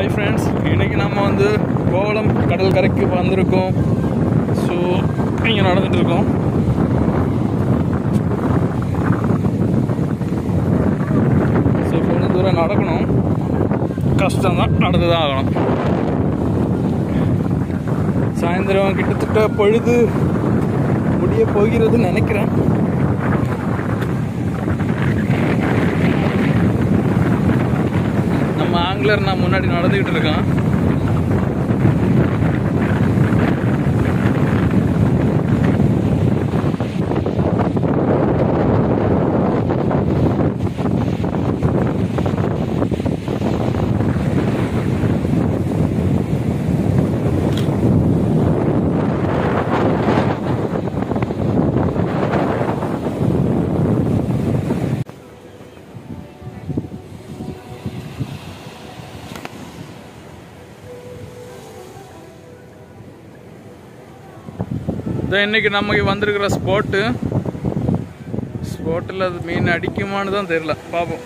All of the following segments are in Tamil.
ஹாய் ஃப்ரெண்ட்ஸ் இன்னைக்கு நம்ம வந்து கோவளம் கடல் கரைக்கு வந்திருக்கோம் ஸோ இங்கே நடந்துட்டு இருக்கோம் ஸோ கொஞ்சம் தூரம் நடக்கணும் கஷ்டம்தான் நடந்து தான் ஆகணும் சாயந்தரம் கிட்டத்தட்ட பொழுது முடிய போகிறதுன்னு நினைக்கிறேன் நம்ம ஆங்கிலர் நான் முன்னாடி நடந்துகிட்டு இருக்கான் இதான் இன்னைக்கு நமக்கு வந்திருக்கிற ஸ்பாட்டு ஸ்பாட்டில் அது மீன் அடிக்குமான்னு தான் தெரியல பார்ப்போம்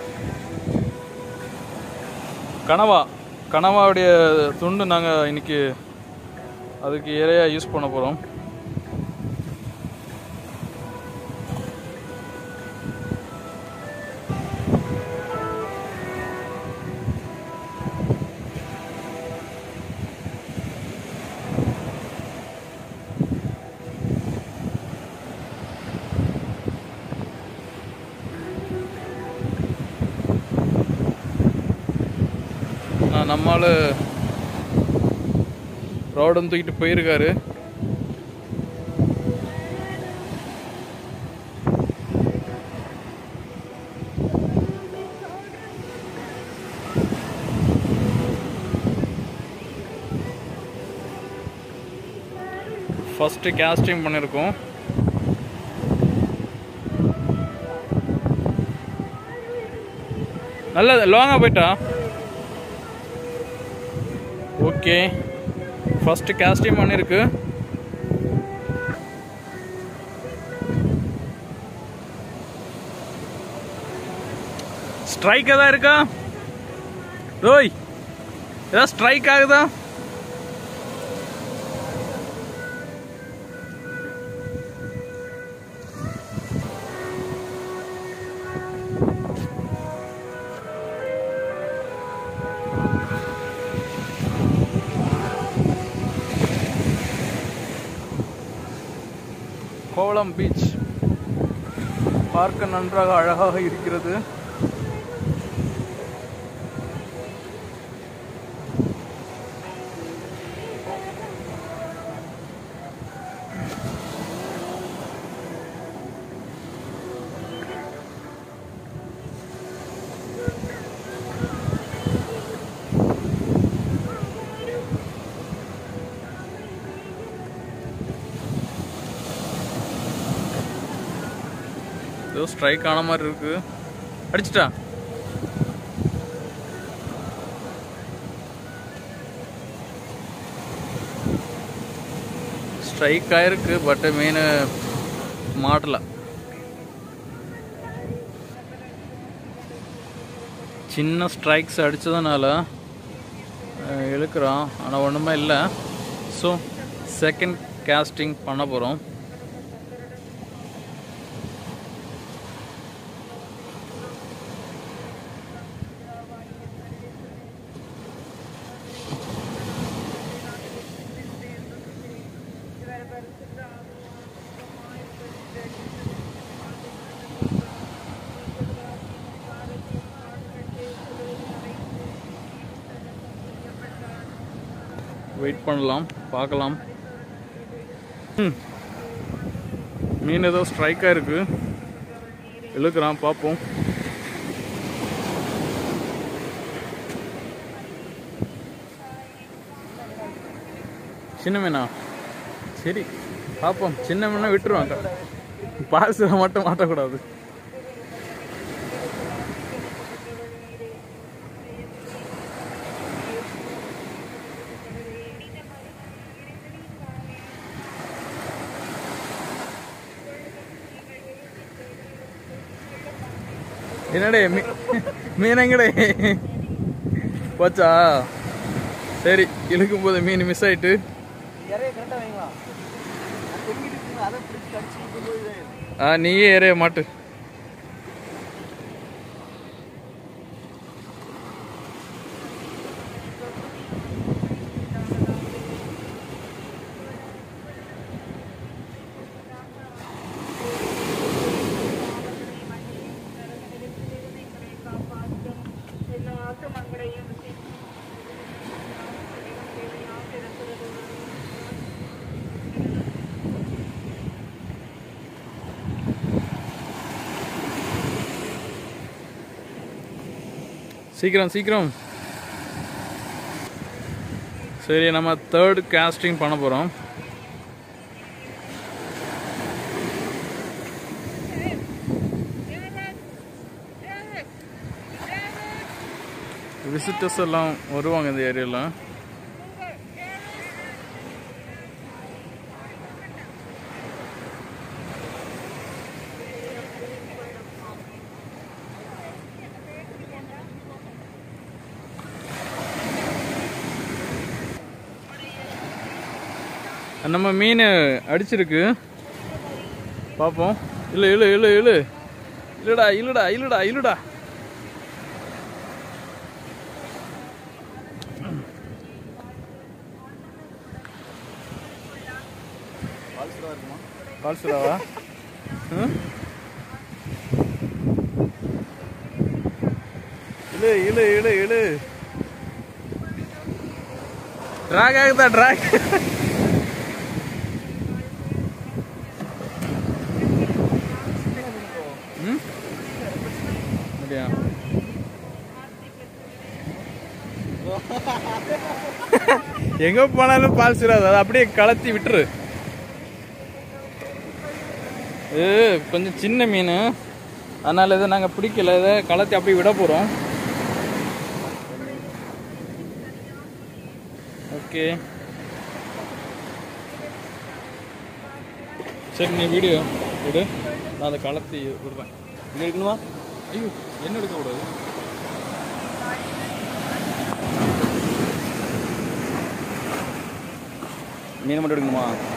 கனவா கனவாவுடைய துண்டு நாங்கள் இன்னைக்கு அதுக்கு இறையாக யூஸ் பண்ண போகிறோம் நான் நம்மால் ரோடம் தூக்கிட்டு போயிருக்காரு ஃபஸ்ட்டு கேஸ்டிங் பண்ணியிருக்கோம் நல்ல லாங்காக போயிட்டா ஓகே ஃபர்ஸ்ட் கேஸ்டிங் பண்ணிருக்கு ஸ்ட்ரைக் எதா இருக்கா ரோய் ஏதாவது ஸ்ட்ரைக் ஆகுதா கோவளம் பீச் பார்க்க நன்றாக அழகாக இருக்கிறது ஏதோ ஸ்ட்ரைக் ஆன மாதிரி இருக்கு அடிச்சிட்டா ஸ்ட்ரைக் ஆயிருக்கு பட் மீன் மாட்டல சின்ன ஸ்ட்ரைக்ஸ் அடித்ததுனால இழுக்கிறான் ஆனால் ஒன்றுமே இல்லை ஸோ செகண்ட் கேஸ்டிங் பண்ண போகிறோம் வெயிட் பண்ணலாம் பார்க்கலாம் ம். மீன் ஏதோ ஸ்ட்ரைக்காக இருக்கு இழுக்கிறான் பார்ப்போம் சின்ன மீனா சரி பார்ப்போம் சின்ன மீனா விட்டுருவாங்க பால்சில் மட்டும் மாட்டக்கூடாது என்னடே மீ மீன் எங்கடே போச்சா சரி இழுக்கும் போது மீன் மிஸ் ஆயிட்டு இறைய கரெக்டாக வைங்களா தொங்கிட்டு இருக்குங்க அதை பிடிச்சி கடிச்சு கொண்டு போய் இதாயிடும். ஆ நீயே ஏறைய மாட்டு சீக்கிரம் சீக்கிரம் சரி நம்ம தேர்ட் காஸ்டிங் பண்ண போகிறோம் விசிட்டர்ஸ் எல்லாம் வருவாங்க இந்த ஏரியாவில் நம்ம மீன் அடிச்சிருக்கு பார்ப்போம் இழு இழு இழு இழு இழுடா இழுடா இழுடா இழுடா பால்ஸ்ல இருக்குமா பால்சுடாவா இழு இழு இழு இழு ட்ராக் ஆகுதா ட்ராக் ம் அப்படியா எங்க போனாலும் பால் சிராது அதை அப்படியே கலத்தி விட்டுரு இது கொஞ்சம் சின்ன மீன் அதனால இதை நாங்கள் பிடிக்கல இதை கலத்தி அப்படியே விட போகிறோம் ஓகே சரி நீ வீடியோ விடு நான் அதை கலத்தி விடுறேன் இங்கே இருக்கணுமா ஐயோ என்ன எடுக்கக்கூடாது மீன் மட்டும் எடுக்கணுமா